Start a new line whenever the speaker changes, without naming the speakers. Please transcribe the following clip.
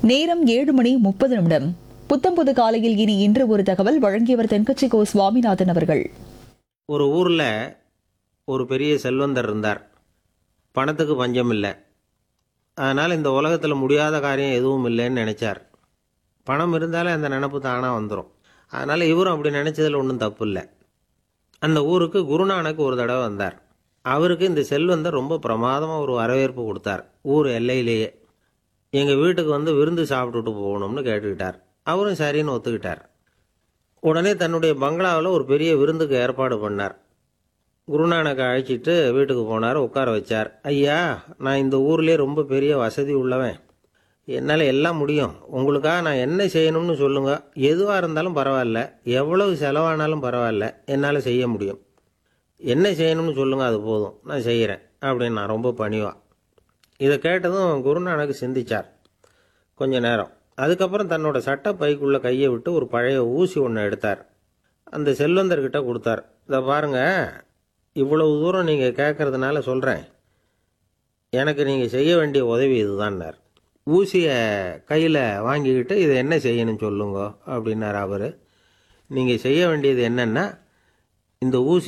நேரம் ஏழு மணி முப்பது நிமிடம் புத்தம்புது காலையில் இனி இன்று ஒரு தகவல் வழங்கியவர் தென்கட்சி கோ சுவாமிநாதன் அவர்கள்
ஒரு ஊரில் ஒரு பெரிய செல்வந்தர் இருந்தார் பணத்துக்கு பஞ்சம் இல்லை அதனால் இந்த உலகத்தில் முடியாத காரியம் எதுவும் இல்லைன்னு நினச்சார் பணம் இருந்தாலே அந்த நினப்பு தானாக வந்துடும் அதனால் இவரும் அப்படி நினச்சதில் ஒன்றும் தப்பு இல்லை அந்த ஊருக்கு குருநானக் ஒரு தடவை வந்தார் அவருக்கு இந்த செல்வந்தர் ரொம்ப பிரமாதமாக ஒரு வரவேற்பு கொடுத்தார் ஊர் எல்லையிலேயே எங்கள் வீட்டுக்கு வந்து விருந்து சாப்பிட்டுட்டு போகணும்னு கேட்டுக்கிட்டார் அவரும் சரின்னு ஒத்துக்கிட்டார் உடனே தன்னுடைய பங்களாவில் ஒரு பெரிய விருந்துக்கு ஏற்பாடு பண்ணார் குருநானக்கை அழைச்சிட்டு வீட்டுக்கு போனார் உட்கார வச்சார் ஐயா நான் இந்த ஊர்லேயே ரொம்ப பெரிய வசதி உள்ளவன் என்னால் எல்லாம் முடியும் உங்களுக்காக நான் என்ன செய்யணும்னு சொல்லுங்கள் எதுவாக இருந்தாலும் பரவாயில்ல எவ்வளவு செலவானாலும் பரவாயில்ல என்னால் செய்ய முடியும் என்ன செய்யணும்னு சொல்லுங்கள் அது போதும் நான் செய்கிறேன் அப்படின்னு நான் ரொம்ப பணிவா இதை கேட்டதும் குருநானக் சிந்திச்சார் கொஞ்ச நேரம் அதுக்கப்புறம் தன்னோட சட்டை பைக்குள்ள கையை விட்டு ஒரு பழைய ஊசி ஒன்று எடுத்தார் அந்த செல்வந்தர்கிட்ட கொடுத்தார் இதை பாருங்க இவ்வளவு தூரம் நீங்கள் கேட்கறதுனால சொல்கிறேன் எனக்கு நீங்கள் செய்ய வேண்டிய உதவி இதுதான்னார் ஊசியை கையில் வாங்கிக்கிட்டு இதை என்ன செய்யணும் சொல்லுங்க அப்படின்னார் அவர் நீங்கள் செய்ய வேண்டியது என்னென்னா இந்த ஊசி